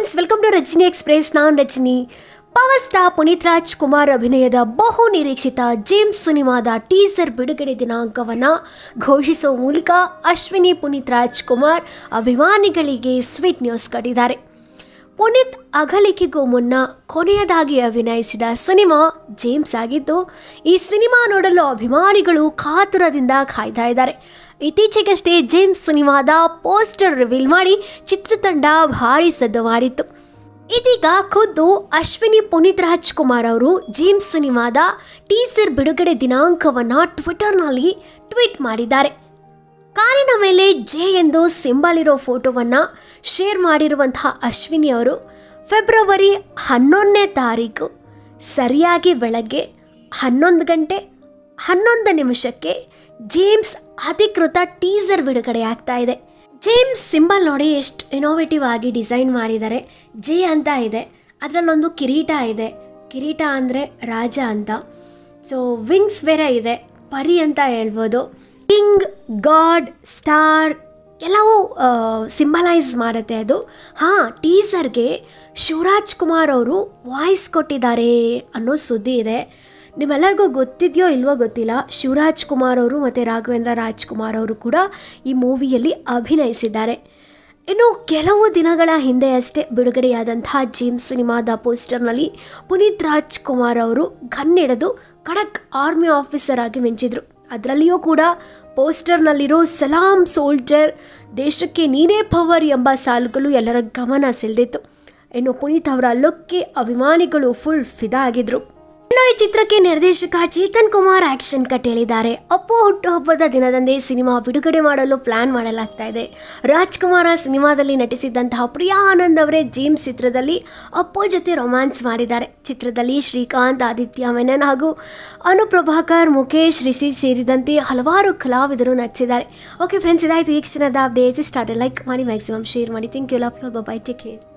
friends welcome to Rajini express ನಾನು Rajini power star Puneeth Raj Kumar ಅಭಿನಯದ ಬಹು ನಿರೀಕ್ಷಿತ ಜೇಮ್ಸ್ ಸಿನಿಮಾದ ಟೀಸರ್ ಬಿಡುಗಡೆ ದಿನಾಂಕವನ್ನು ಘೋಷಿಸುವ ಮೂಲಕ ಅಶ್ವಿನಿ ಪುನೀತ್ ರಾಜ್ ಕುಮಾರ್ ಅಭಿಮಾನಿಗಳಿಗೆ ಸ್ವೀಟ್ ನ್ಯೂಸ್ ಕಟ್ಟಿದ್ದಾರೆ ಪುನೀತ್ ಅಗಲಿಕೆಗೂ ಮುನ್ನ ಕೊನೆಯದಾಗಿ ಅಭಿನಯಿಸಿದ ಸಿನಿಮಾ ಜೇಮ್ಸ್ ಆಗಿದ್ದು ಈ ಸಿನಿಮಾ ನೋಡಲು ಅಭಿಮಾನಿಗಳು ಕಾತುರದಿಂದ ಕಾಯ್ತಾ ಇದ್ದಾರೆ ಇತ್ತೀಚೆಗಷ್ಟೇ ಜೇಮ್ಸ್ ಸಿನಿಮಾದ ಪೋಸ್ಟರ್ ರಿವೀಲ್ ಮಾಡಿ ಚಿತ್ರತಂಡ ಭಾರಿ ಸದ್ದು ಮಾಡಿತ್ತು ಇದೀಗ ಖುದ್ದು ಅಶ್ವಿನಿ ಪುನೀತ್ ರಾಜ್ಕುಮಾರ್ ಅವರು ಜೇಮ್ಸ್ ಸಿನಿಮಾದ ಟೀಸರ್ ಬಿಡುಗಡೆ ದಿನಾಂಕವನ್ನು ಟ್ವಿಟರ್ನಲ್ಲಿ ಟ್ವೀಟ್ ಮಾಡಿದ್ದಾರೆ ಕಾರಿನ ಮೇಲೆ ಜೆ ಎಂದು ಸಿಂಬಲ್ ಇರೋ ಫೋಟೋವನ್ನು ಶೇರ್ ಮಾಡಿರುವಂತಹ ಅಶ್ವಿನಿ ಅವರು ಫೆಬ್ರವರಿ ಹನ್ನೊಂದನೇ ತಾರೀಕು ಸರಿಯಾಗಿ ಬೆಳಗ್ಗೆ ಹನ್ನೊಂದು ಗಂಟೆ ಹನ್ನೊಂದು ನಿಮಿಷಕ್ಕೆ ಜೇಮ್ಸ್ ಅಧಿಕೃತ ಟೀಸರ್ ಬಿಡುಗಡೆ ಆಗ್ತಾ ಇದೆ ಜೇಮ್ಸ್ ಸಿಂಬಲ್ ನೋಡಿ ಎಷ್ಟು ಇನೋವೇಟಿವ್ ಆಗಿ ಡಿಸೈನ್ ಮಾಡಿದ್ದಾರೆ ಜೆ ಅಂತ ಇದೆ ಅದರಲ್ಲೊಂದು ಕಿರೀಟ ಇದೆ ಕಿರೀಟ ಅಂದರೆ ರಾಜ ಅಂತ ಸೊ ವಿಂಗ್ಸ್ ಬೇರೆ ಇದೆ ಪರಿ ಅಂತ ಹೇಳ್ಬೋದು ಕಿಂಗ್ ಗಾಡ್ ಸ್ಟಾರ್ ಎಲ್ಲವೂ ಸಿಂಬಲೈಸ್ ಮಾಡುತ್ತೆ ಅದು ಹಾಂ ಟೀಸರ್ಗೆ ಶಿವರಾಜ್ ಕುಮಾರ್ ಅವರು ವಾಯ್ಸ್ ಕೊಟ್ಟಿದ್ದಾರೆ ಅನ್ನೋ ಸುದ್ದಿ ಇದೆ ನಿಮ್ಮೆಲ್ಲರಿಗೂ ಗೊತ್ತಿದೆಯೋ ಇಲ್ವೋ ಗೊತ್ತಿಲ್ಲ ಶಿವರಾಜ್ ಕುಮಾರ್ ಅವರು ಮತ್ತು ರಾಘವೇಂದ್ರ ರಾಜ್ಕುಮಾರ್ ಅವರು ಕೂಡ ಈ ಮೂವಿಯಲ್ಲಿ ಅಭಿನಯಿಸಿದ್ದಾರೆ ಇನ್ನು ಕೆಲವು ದಿನಗಳ ಹಿಂದೆಯಷ್ಟೇ ಬಿಡುಗಡೆಯಾದಂತಹ ಜೇಮ್ಸ್ ಸಿನಿಮಾದ ಪೋಸ್ಟರ್ನಲ್ಲಿ ಪುನೀತ್ ರಾಜ್ಕುಮಾರ್ ಅವರು ಗನ್ನಿಡಿದು ಖಡಕ್ ಆರ್ಮಿ ಆಫೀಸರ್ ಆಗಿ ಮಿಂಚಿದ್ರು ಅದರಲ್ಲಿಯೂ ಕೂಡ ಪೋಸ್ಟರ್ನಲ್ಲಿರೋ ಸಲಾಂ ಸೋಲ್ಜರ್ ದೇಶಕ್ಕೆ ನೀನೇ ಪವರ್ ಎಂಬ ಸಾಲುಗಳು ಎಲ್ಲರ ಗಮನ ಸೆಳೆದಿತ್ತು ಇನ್ನು ಪುನೀತ್ ಅವರ ಲುಕ್ಗೆ ಅಭಿಮಾನಿಗಳು ಫುಲ್ ಫಿದಾ ಆಗಿದ್ರು ಇನ್ನು ಈ ಚಿತ್ರಕ್ಕೆ ನಿರ್ದೇಶಕ ಚೇತನ್ ಕುಮಾರ್ ಆಕ್ಷನ್ ಕಟ್ ಹೇಳಿದ್ದಾರೆ ಅಪ್ಪು ಹುಟ್ಟುಹಬ್ಬದ ದಿನದಂದೇ ಸಿನಿಮಾ ಬಿಡುಗಡೆ ಮಾಡಲು ಪ್ಲಾನ್ ಮಾಡಲಾಗ್ತಾ ಇದೆ ರಾಜ್ಕುಮಾರ ಸಿನಿಮಾದಲ್ಲಿ ನಟಿಸಿದ್ದಂತಹ ಪ್ರಿಯಾ ಆನಂದ್ ಅವರೇ ಜೇಮ್ಸ್ ಚಿತ್ರದಲ್ಲಿ ಅಪ್ಪು ಜೊತೆ ರೊಮ್ಯಾನ್ಸ್ ಮಾಡಿದ್ದಾರೆ ಚಿತ್ರದಲ್ಲಿ ಶ್ರೀಕಾಂತ್ ಆದಿತ್ಯ ಮೆನನ್ ಹಾಗೂ ಅನುಪ್ರಭಾಕರ್ ಮುಖೇಶ್ ರಿಷಿ ಸೇರಿದಂತೆ ಹಲವಾರು ಕಲಾವಿದರು ನಟಿಸಿದ್ದಾರೆ ಓಕೆ ಫ್ರೆಂಡ್ಸ್ ಇದಾಯಿತು ಈ ಕ್ಷಣದ ಅಪ್ಡೇಟ್ ಸ್ಟಾರ್ಟ್ ಲೈಕ್ ಮಾಡಿ ಮ್ಯಾಕ್ಸಿಮಮ್ ಶೇರ್ ಮಾಡಿ thank you love you bye take care